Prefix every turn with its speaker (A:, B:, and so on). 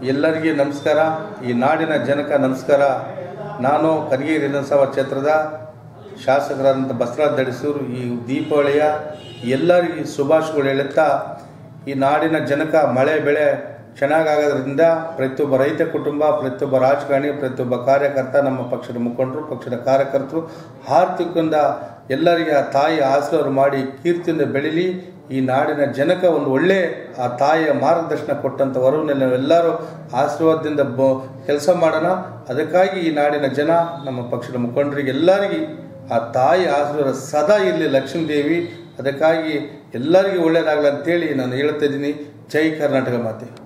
A: ಎಲ್ಲರಿಗೆ ನಮಸ್ಕಾರ ಈ ನಾಡಿನ ಜನಕ ನಮಸ್ಕಾರ ನಾನು ಕರಿಗೇರಿ ವಿಧಾನಸಭಾ ಕ್ಷೇತ್ರದ ಶಾಸಕರಾದಂಥ ಬಸವರಾಜ್ ದಡಿಸೂರು ಈ ದೀಪಾವಳಿಯ ಎಲ್ಲರಿಗೆ ಶುಭಾಶಯಗಳು ಹೇಳುತ್ತಾ ಈ ನಾಡಿನ ಜನಕ ಮಳೆ ಬೆಳೆ ಚೆನ್ನಾಗಾಗೋದ್ರಿಂದ ಪ್ರತಿಯೊಬ್ಬ ರೈತ ಕುಟುಂಬ ಪ್ರತಿಯೊಬ್ಬ ರಾಜಕಾರಣಿ ಪ್ರತಿಯೊಬ್ಬ ಕಾರ್ಯಕರ್ತ ನಮ್ಮ ಪಕ್ಷದ ಮುಖಂಡರು ಪಕ್ಷದ ಕಾರ್ಯಕರ್ತರು ಆರ್ಥಿಕದಿಂದ ಎಲ್ಲರಿಗೆ ಆ ತಾಯಿ ಆಶೀರ್ವಾದ ಮಾಡಿ ಕೀರ್ತಿಯಿಂದ ಬೆಳೀಲಿ ಈ ನಾಡಿನ ಜನಕ ಒಂದು ಒಳ್ಳೆ ಆ ತಾಯಿಯ ಮಾರ್ಗದರ್ಶನ ಕೊಟ್ಟಂಥ ವರವನ್ನೆಲ್ಲ ನಾವೆಲ್ಲರೂ ಆಶೀರ್ವಾದದಿಂದ ಬ ಕೆಲಸ ಮಾಡೋಣ ಅದಕ್ಕಾಗಿ ಈ ನಾಡಿನ ಜನ ನಮ್ಮ ಪಕ್ಷದ ಮುಖಂಡರಿಗೆ ಎಲ್ಲರಿಗೆ ಆ ತಾಯಿ ಆಶೀರ್ವಾದ ಸದಾ ಇರಲಿ ಲಕ್ಷ್ಮೀ ದೇವಿ ಅದಕ್ಕಾಗಿ ಎಲ್ಲರಿಗೂ ಒಳ್ಳೆಯದಾಗಲಿ ಅಂತೇಳಿ ನಾನು ಹೇಳ್ತಾ ಇದ್ದೀನಿ ಜೈ ಕರ್ನಾಟಕ ಮಾತೆ